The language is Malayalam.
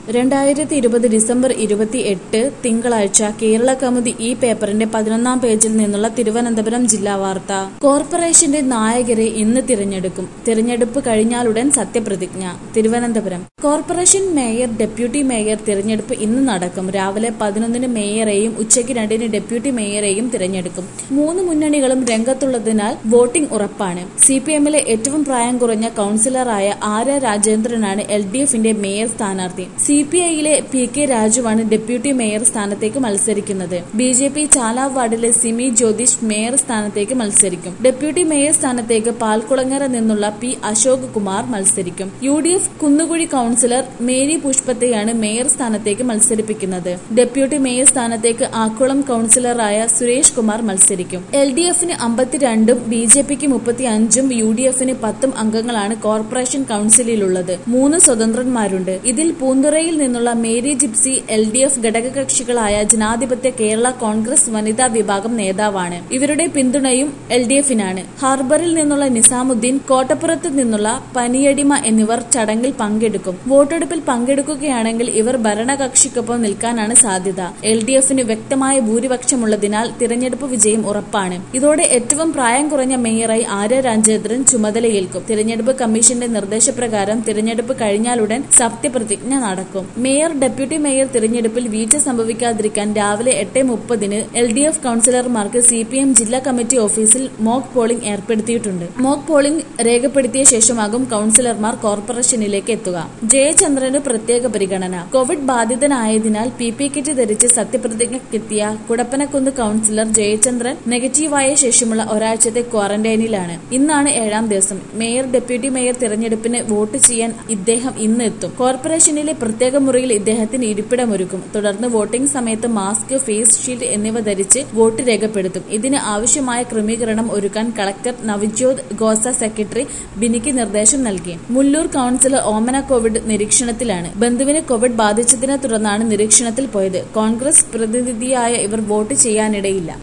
രണ്ടായിരത്തി ഇരുപത് ഡിസംബർ ഇരുപത്തി എട്ട് തിങ്കളാഴ്ച കേരള കൗമുദി ഈ പേപ്പറിന്റെ പതിനൊന്നാം പേജിൽ നിന്നുള്ള തിരുവനന്തപുരം ജില്ലാ വാർത്ത കോർപ്പറേഷന്റെ നായകരെ ഇന്ന് തിരഞ്ഞെടുക്കും തിരഞ്ഞെടുപ്പ് കഴിഞ്ഞാലുടൻ സത്യപ്രതിജ്ഞ Thiruvananthapuram corporation mayor deputy mayor തിരഞ്ഞെടുപ്പ് ഇന്ന് നടക്കും രാവിലെ പതിനൊന്നിന് മേയറെയും ഉച്ചയ്ക്ക് രണ്ടിന് ഡെപ്യൂട്ടി മേയറെയും തിരഞ്ഞെടുക്കും മൂന്ന് മുന്നണികളും രംഗത്തുള്ളതിനാൽ വോട്ടിംഗ് ഉറപ്പാണ് സി പി എമ്മിലെ ഏറ്റവും പ്രായം കുറഞ്ഞ കൌൺസിലറായ ആര്യ രാജേന്ദ്രനാണ് എൽ ഡി എഫിന്റെ മേയർ സ്ഥാനാർത്ഥി സി പി ഐയിലെ പി കെ രാജുവാണ് ഡെപ്യൂട്ടി മേയർ സ്ഥാനത്തേക്ക് മത്സരിക്കുന്നത് ബി ജെ പി ചാല വാർഡിലെ സിമി ജ്യോതിഷ് മേയർ സ്ഥാനത്തേക്ക് മത്സരിക്കും ഡെപ്യൂട്ടി മേയർ സ്ഥാനത്തേക്ക് പാൽക്കുളങ്ങര നിന്നുള്ള പി അശോക് കുമാർ മത്സരിക്കും U D F Kunnukuzhi councillor Mary പുഷ്പത്തെയാണ് മേയർ സ്ഥാനത്തേക്ക് മത്സരിപ്പിക്കുന്നത് ഡെപ്യൂട്ടി മേയർ സ്ഥാനത്തേക്ക് ആക്കുളം കൌൺസിലറായ സുരേഷ് കുമാർ മത്സരിക്കും എൽ ഡി എഫിന് അമ്പത്തിരണ്ടും ബി ജെ പിക്ക് മുപ്പത്തിയഞ്ചും യു ഡി എഫിന് പത്തും അംഗങ്ങളാണ് കോർപ്പറേഷൻ കൌൺസിലിലുള്ളത് മൂന്ന് സ്വതന്ത്രന്മാരുണ്ട് ഇതിൽ പൂന്തുറയിൽ നിന്നുള്ള Mary Gypsy L D F ഘടകകക്ഷികളായ ജനാധിപത്യ കേരള കോൺഗ്രസ് വനിതാ വിഭാഗം നേതാവാണ് ഇവരുടെ പിന്തുണയും എൽ ഡി എഫിനാണ് ഹാർബറിൽ നിന്നുള്ള നിസാമുദ്ദീൻ കോട്ടപ്പുറത്ത് നിന്നുള്ള പനിയടിമ എന്നിവർ ചടങ്ങിൽ പങ്കെടുക്കും വോട്ടെടുപ്പിൽ പങ്കെടുക്കുകയാണെങ്കിൽ ഇവർ ഭരണകക്ഷിക്കൊപ്പം നിൽക്കാനാണ് സാധ്യത എൽ ഡി എഫിന് വ്യക്തമായ ഭൂരിപക്ഷമുള്ളതിനാൽ തിരഞ്ഞെടുപ്പ് വിജയം ഉറപ്പാണ് ഇതോടെ ഏറ്റവും പ്രായം കുറഞ്ഞ മേയറായി ആര്യ രാജേന്ദ്രൻ ചുമതലയേൽക്കും തിരഞ്ഞെടുപ്പ് കമ്മീഷന്റെ നിർദ്ദേശപ്രകാരം തിരഞ്ഞെടുപ്പ് കഴിഞ്ഞാലുടൻ സത്യപ്രതിജ്ഞ നടക്കും മേയർ ഡെപ്യൂട്ടി മേയർ തിരഞ്ഞെടുപ്പിൽ വീഴ്ച സംഭവിക്കാതിരിക്കാൻ രാവിലെ എട്ട് മുപ്പതിന് എൽ ഡി എഫ് കൌൺസിലർമാർക്ക് സി പി എം ജില്ലാ കമ്മിറ്റി ഓഫീസിൽ മോക്ക് പോളിംഗ് ഏർപ്പെടുത്തിയിട്ടുണ്ട് മോക്ക് പോളിംഗ് രേഖപ്പെടുത്തിയ ശേഷമാകും കൌൺസിലർമാർ കോർപ്പറേഷനിലേക്ക് എത്തുക ജയചന്ദ്രന് പ്രത്യേക പരിഗണന കോവിഡ് ബാധിതനായതിനാൽ പി പി കിറ്റ് ധരിച്ച് സത്യപ്രതിജ്ഞയ്ക്കെത്തിയ കുടപ്പനക്കുന്ന് കൌൺസിലർ ജയചന്ദ്രൻ നെഗറ്റീവായ ശേഷമുള്ള ഒരാഴ്ചത്തെ ക്വാറന്റൈനിലാണ് ഇന്നാണ് ഏഴാം ദിവസം മേയർ ഡെപ്യൂട്ടി മേയർ തിരഞ്ഞെടുപ്പിന് വോട്ട് ചെയ്യാൻ ഇദ്ദേഹം ഇന്ന് എത്തും കോർപ്പറേഷനിലെ പ്രത്യേക മുറിയിൽ ഇദ്ദേഹത്തിന് ഇരിപ്പിടമൊരുക്കും തുടർന്ന് വോട്ടിംഗ് സമയത്ത് മാസ്ക് ഫേസ് ഷീൽഡ് എന്നിവ ധരിച്ച് വോട്ട് രേഖപ്പെടുത്തും ഇതിന് ആവശ്യമായ ക്രമീകരണം ഒരുക്കാൻ കളക്ടർ നവജ്യോത് ഗോസ സെക്രട്ടറി ബിനിക്ക് നിർദ്ദേശം നൽകി മുല്ലൂർ കൌൺസിലർ ഓമന കോവിഡ് നിരീക്ഷണത്തിലാണ് ബന്ധുവിന് കോവിഡ് ബാധിച്ചതിനെ തുടർന്നാണ് നിരീക്ഷണത്തിൽ പോയത് കോൺഗ്രസ് പ്രതിനിധിയായ ഇവർ വോട്ട് ചെയ്യാനിടയില്ല